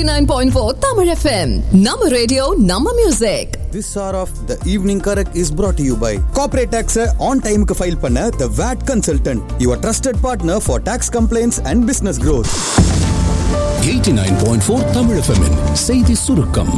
89.4 Tamil FM. Nama radio, Nama music. This hour of the evening correct is brought to you by Corporate Tax on time க்கு file பண்ண The VAT Consultant, your trusted partner for tax complaints and business growth. 89.4 Tamil FM -இன் செய்தி சுருக்கம்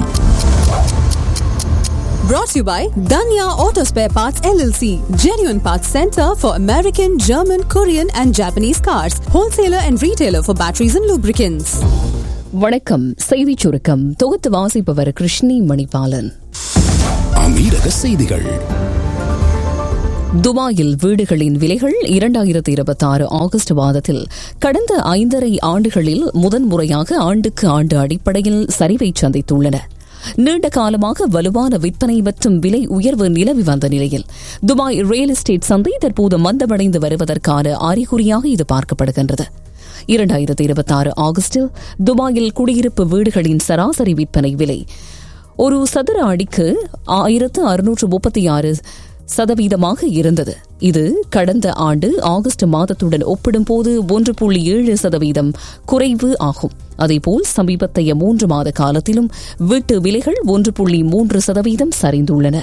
Brought to you by Danya Auto Spare Parts LLC. Genuine Parts Center for American, German, Korean and Japanese cars. Wholesaler and retailer for batteries and lubricants. வணக்கம் செய்திச் சுருக்கம் தொகுத்து வாசிப்பவர் கிருஷ்ணி மணிபாலன் அமீரக செய்திகள் துபாயில் வீடுகளின் விலைகள் இரண்டாயிரத்தி இருபத்தி ஆறு ஆகஸ்ட் மாதத்தில் கடந்த ஐந்தரை ஆண்டுகளில் முதன்முறையாக ஆண்டுக்கு ஆண்டு அடிப்படையில் சரிவை சந்தித்துள்ளன நீண்ட காலமாக வலுவான விற்பனை மற்றும் விலை உயர்வு நிலவி வந்த நிலையில் துபாய் ரியல் எஸ்டேட் சந்தை தற்போது மந்தமடைந்து வருவதற்கான அறிகுறியாக இது பார்க்கப்படுகின்றது இரண்டாயிரத்தி இருபத்தி ஆறு ஆகஸ்டில் துபாயில் குடியிருப்பு வீடுகளின் சராசரி விற்பனை விலை ஒரு சதுர அடிக்கு ஆயிரத்து அறுநூற்று முப்பத்தி ஆறு சதவீதமாக இருந்தது இது கடந்த ஆண்டு ஆகஸ்ட் மாதத்துடன் ஒப்பிடும்போது ஒன்று புள்ளி ஏழு சதவீதம் குறைவு ஆகும் அதேபோல் சமீபத்தைய மூன்று மாத காலத்திலும் வீட்டு விலைகள் ஒன்று புள்ளி மூன்று சதவீதம் சரிந்துள்ளன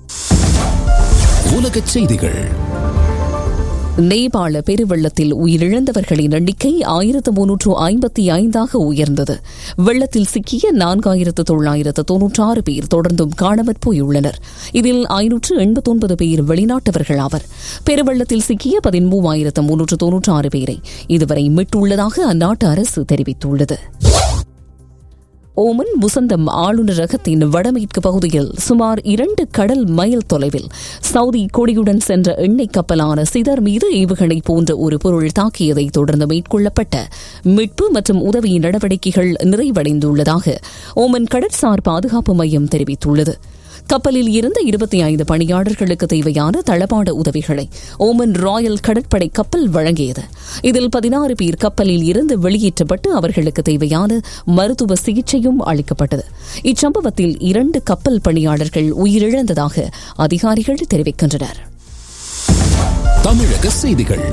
உலகச் செய்திகள் நேபாள பெருவெள்ளத்தில் உயிரிழந்தவர்களின் எண்ணிக்கை ஆயிரத்து முன்னூற்று ஐம்பத்தி ஐந்தாக உயர்ந்தது வெள்ளத்தில் சிக்கிய நான்காயிரத்து தொள்ளாயிரத்து தொன்னூற்றாறு பேர் தொடர்ந்தும் காணாமற் போயுள்ளனர் இதில் ஐநூற்று எண்பத்தொன்பது பேர் வெளிநாட்டவர்கள் ஆவர் பெருவெள்ளத்தில் சிக்கிய பதிமூவாயிரத்து முன்னூற்று தொன்னூற்றாறு பேரை இதுவரை மீட்டுள்ளதாக அந்நாட்டு அரசு தெரிவித்துள்ளது ஓமன் முசந்தம் ஆளுநரகத்தின் வடமேற்கு பகுதியில் சுமார் இரண்டு கடல் மைல் தொலைவில் சவுதி கொடியுடன் சென்ற எண்ணெய் கப்பலான சிதர் மீது ஏவுகணை போன்ற ஒரு பொருள் தாக்கியதை தொடர்ந்து மேற்கொள்ளப்பட்ட மீட்பு மற்றும் உதவி நடவடிக்கைகள் நிறைவடைந்துள்ளதாக ஓமன் கடற்சார் பாதுகாப்பு மையம் தெரிவித்துள்ளது கப்பலில் இருந்த இருபத்தி ஐந்து பணியாளர்களுக்கு தேவையான தளபாட உதவிகளை ஓமன் ராயல் கடற்படை கப்பல் வழங்கியது இதில் பதினாறு பேர் கப்பலில் இருந்து வெளியேற்றப்பட்டு அவர்களுக்கு தேவையான மருத்துவ சிகிச்சையும் அளிக்கப்பட்டது இச்சம்பவத்தில் இரண்டு கப்பல் பணியாளர்கள் உயிரிழந்ததாக அதிகாரிகள் தெரிவிக்கின்றனர் தமிழக செய்திகள்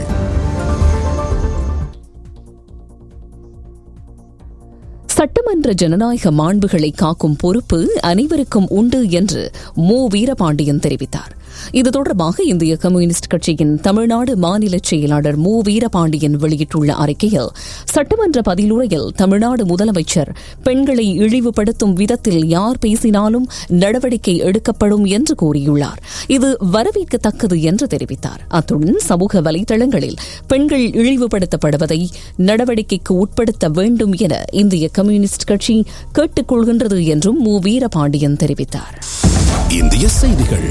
சட்டமன்ற ஜனநாயக மாண்புகளை காக்கும் பொறுப்பு அனைவருக்கும் உண்டு என்று மு வீரபாண்டியன் தெரிவித்தார் இது தொடர்பாக இந்திய கம்யூனிஸ்ட் கட்சியின் தமிழ்நாடு மாநில செயலாளர் மு வீரபாண்டியன் வெளியிட்டுள்ள அறிக்கையில் சட்டமன்ற பதிலுரையில் தமிழ்நாடு முதலமைச்சர் பெண்களை இழிவுபடுத்தும் விதத்தில் யார் பேசினாலும் நடவடிக்கை எடுக்கப்படும் என்று கூறியுள்ளார் இது வரவேற்கத்தக்கது என்று தெரிவித்தார் அத்துடன் சமூக வலைதளங்களில் பெண்கள் இழிவுபடுத்தப்படுவதை நடவடிக்கைக்கு உட்படுத்த வேண்டும் என இந்திய கம்யூனிஸ்ட் கட்சி கேட்டுக் கொள்கின்றது என்றும் மு வீரபாண்டியன் தெரிவித்தார் இந்திய செய்திகள்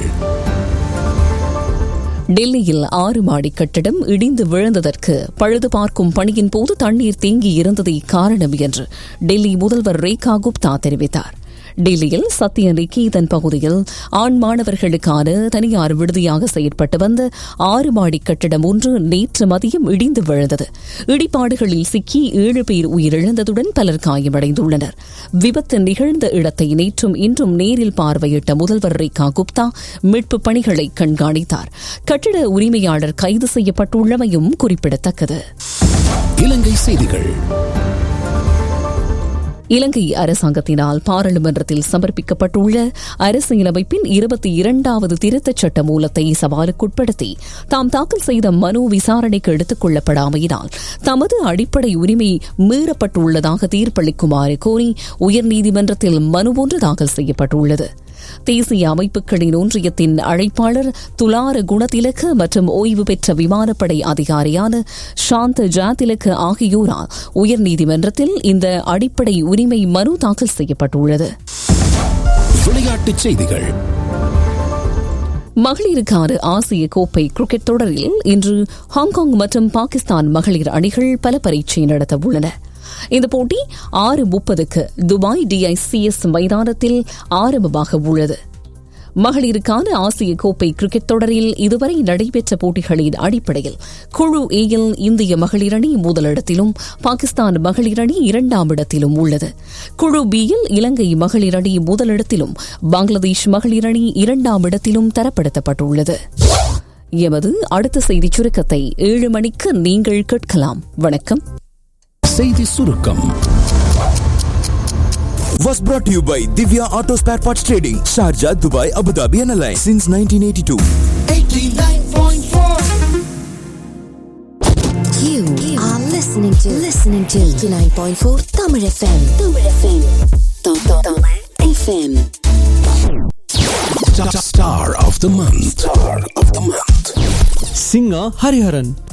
டெல்லியில் ஆறு மாடி கட்டடம் இடிந்து விழுந்ததற்கு பழுது பார்க்கும் பணியின் போது தண்ணீர் தேங்கி இருந்ததே காரணம் என்று டெல்லி முதல்வர் ரேகா குப்தா தெரிவித்தார் டெல்லியில் சத்திய நிகேதன் பகுதியில் ஆண் மாணவர்களுக்கான தனியார் விடுதியாக செயற்பட்டு வந்த ஆறு மாடி கட்டடம் ஒன்று நேற்று மதியம் இடிந்து விழுந்தது இடிபாடுகளில் சிக்கி ஏழு பேர் உயிரிழந்ததுடன் பலர் காயமடைந்துள்ளனர் விபத்து நிகழ்ந்த இடத்தை நேற்றும் இன்றும் நேரில் பார்வையிட்ட முதல்வர் ரேகா குப்தா மீட்பு பணிகளை கண்காணித்தார் கட்டிட உரிமையாளர் கைது செய்யப்பட்டுள்ளமையும் குறிப்பிடத்தக்கது இலங்கை செய்திகள் இலங்கை அரசாங்கத்தினால் பாராளுமன்றத்தில் சமர்ப்பிக்கப்பட்டுள்ள அரசியலமைப்பின் இருபத்தி இரண்டாவது திருத்தச் சட்ட மூலத்தை சவாலுக்குட்படுத்தி தாம் தாக்கல் செய்த மனு விசாரணைக்கு எடுத்துக் கொள்ளப்படாமையினால் தமது அடிப்படை உரிமை மீறப்பட்டுள்ளதாக தீர்ப்பளிக்குமாறு கோரி உயர்நீதிமன்றத்தில் மனு ஒன்று தாக்கல் செய்யப்பட்டுள்ளது தேசிய அமைப்புகளின் ஒன்றியத்தின் அழைப்பாளர் துலார குணதிலக்க மற்றும் ஓய்வு பெற்ற விமானப்படை அதிகாரியான சாந்த ஜாதிலக்க ஆகியோரால் உயர்நீதிமன்றத்தில் இந்த அடிப்படை உரிமை மனு தாக்கல் செய்யப்பட்டுள்ளது விளையாட்டுச் செய்திகள் மகளிருக்கான ஆசிய கோப்பை கிரிக்கெட் தொடரில் இன்று ஹாங்காங் மற்றும் பாகிஸ்தான் மகளிர் அணிகள் பல பரீட்சை நடத்த உள்ளன இந்த போட்டி ஆறு முப்பதுக்கு துபாய் டிஐசிஎஸ் மைதானத்தில் ஆரம்பமாக உள்ளது மகளிருக்கான ஆசிய கோப்பை கிரிக்கெட் தொடரில் இதுவரை நடைபெற்ற போட்டிகளின் அடிப்படையில் குழு ஏயில் இந்திய மகளிர் அணி முதலிடத்திலும் பாகிஸ்தான் மகளிர் அணி இரண்டாம் இடத்திலும் உள்ளது குழு பியில் இலங்கை மகளிர் அணி முதலிடத்திலும் பங்களாதேஷ் மகளிர் அணி இரண்டாம் இடத்திலும் தரப்படுத்தப்பட்டுள்ளது எமது அடுத்த செய்திச் சுருக்கத்தை ஏழு மணிக்கு நீங்கள் கேட்கலாம் வணக்கம் செய்தி சுருக்கம் was brought to you by Divya Auto Spare Parts Trading, Sharjah, Dubai, Abu Dhabi and Alliance since 1982. You are listening to listening to 89.4 Tamil FM. Tamil FM. Tamil FM. Star of the month. Star of the month. singer Hariharan.